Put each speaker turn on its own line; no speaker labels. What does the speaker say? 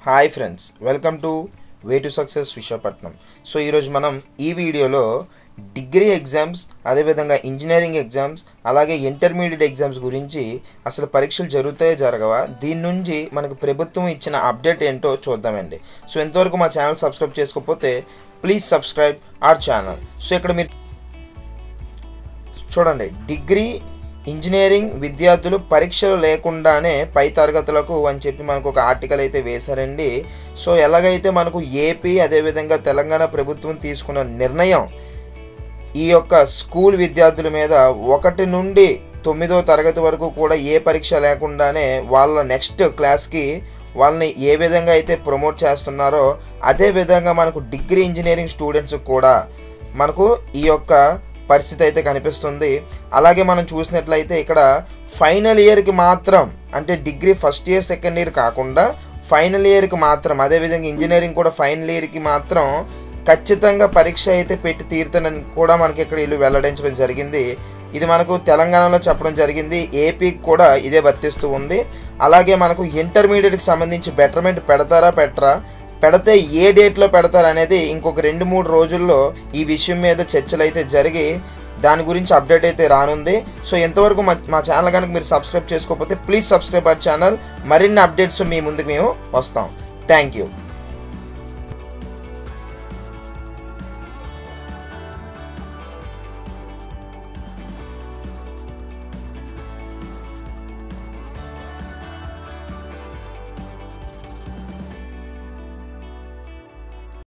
hi friends welcome to way to success Visakhapatnam so ఈరోజు మనం ఈ వీడియోలో డిగ్రీ ఎగ్జామ్స్ అదేవిధంగా ఇంజనీరింగ్ ఎగ్జామ్స్ అలాగే ఇంటర్మీడియట్ ఎగ్జామ్స్ గురించి అసలు పరీక్షలు జరుగుతాయో జరగవా దీని నుంచి మనకు ప్రభుత్వం ఇచ్చిన అప్డేట్ ఏంటో చూద్దామండి సో ఇంతవరకు మా ఛానల్ సబ్స్క్రైబ్ చేసుకోకపోతే please subscribe our channel so ఇక్కడ మీరు చూడండి డిగ్రీ ఇంజనీరింగ్ విద్యార్థులు పరీక్షలు లేకుండానే పై తరగతులకు అని చెప్పి మనకు ఒక ఆర్టికల్ అయితే వేశారండి సో ఎలాగైతే మనకు ఏపీ అదేవిధంగా తెలంగాణ ప్రభుత్వం తీసుకున్న నిర్ణయం ఈ యొక్క స్కూల్ విద్యార్థుల మీద ఒకటి నుండి తొమ్మిదో తరగతి వరకు కూడా ఏ పరీక్ష లేకుండానే వాళ్ళ నెక్స్ట్ క్లాస్కి వాళ్ళని ఏ విధంగా అయితే ప్రమోట్ చేస్తున్నారో అదే విధంగా మనకు డిగ్రీ ఇంజనీరింగ్ స్టూడెంట్స్ కూడా మనకు ఈ యొక్క పరిస్థితి అయితే కనిపిస్తుంది అలాగే మనం చూసినట్లయితే ఇక్కడ ఫైనల్ ఇయర్కి మాత్రం అంటే degree first year second year కాకుండా ఫైనల్ ఇయర్కి మాత్రం అదేవిధంగా ఇంజనీరింగ్ కూడా ఫైనల్ ఇయర్కి మాత్రం ఖచ్చితంగా పరీక్ష అయితే పెట్టి తీరుతానని కూడా మనకి ఇక్కడ వీళ్ళు వెల్లడించడం జరిగింది ఇది మనకు తెలంగాణలో చెప్పడం జరిగింది ఏపీకి కూడా ఇదే వర్తిస్తూ ఉంది అలాగే మనకు ఇంటర్మీడియట్కి సంబంధించి బెటర్మెంట్ పెడతారా పెట్టరా పెడితే ఏ డేట్లో పెడతారు అనేది ఇంకొక రెండు మూడు రోజుల్లో ఈ విషయం మీద చర్చలు అయితే జరిగి దాని గురించి అప్డేట్ అయితే రానుంది సో ఎంతవరకు మా మా ఛానల్ కనుక మీరు సబ్స్క్రైబ్ చేసుకోకపోతే ప్లీజ్ సబ్స్క్రైబ్ అవర్ ఛానల్ మరిన్ని అప్డేట్స్ మీ ముందుకు మేము వస్తాం థ్యాంక్ యూ